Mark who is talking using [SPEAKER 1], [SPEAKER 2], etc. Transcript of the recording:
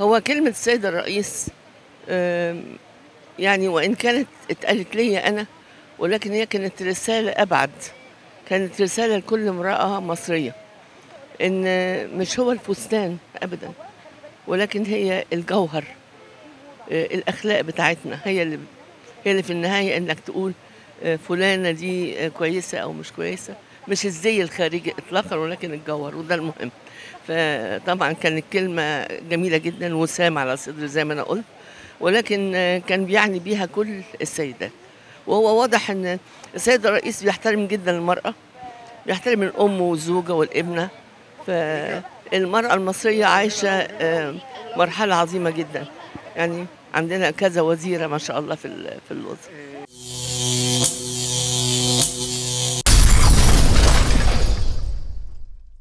[SPEAKER 1] هو كلمة السيد الرئيس آم، يعني وإن كانت اتقالت لي أنا ولكن هي كانت رسالة أبعد كانت رسالة لكل امرأة مصرية إن مش هو الفستان أبدا ولكن هي الجوهر آه، الأخلاق بتاعتنا هي اللي هي اللي في النهاية إنك تقول آه، فلانة دي آه، كويسة أو مش كويسة مش الزي الخارجي إطلاقا ولكن الجوهر وده المهم فطبعا كانت كلمة جميلة جدا وسام على صدري زي ما أنا قلت ولكن آه، كان بيعني بيها كل السيدات وهو واضح ان السيد الرئيس بيحترم جدا المرأة بيحترم الأم والزوجة والابنة فالمرأة المصرية عايشة آه، مرحلة عظيمة جدا يعني عندنا كذا وزيرة ما شاء الله في ال- في الوزارة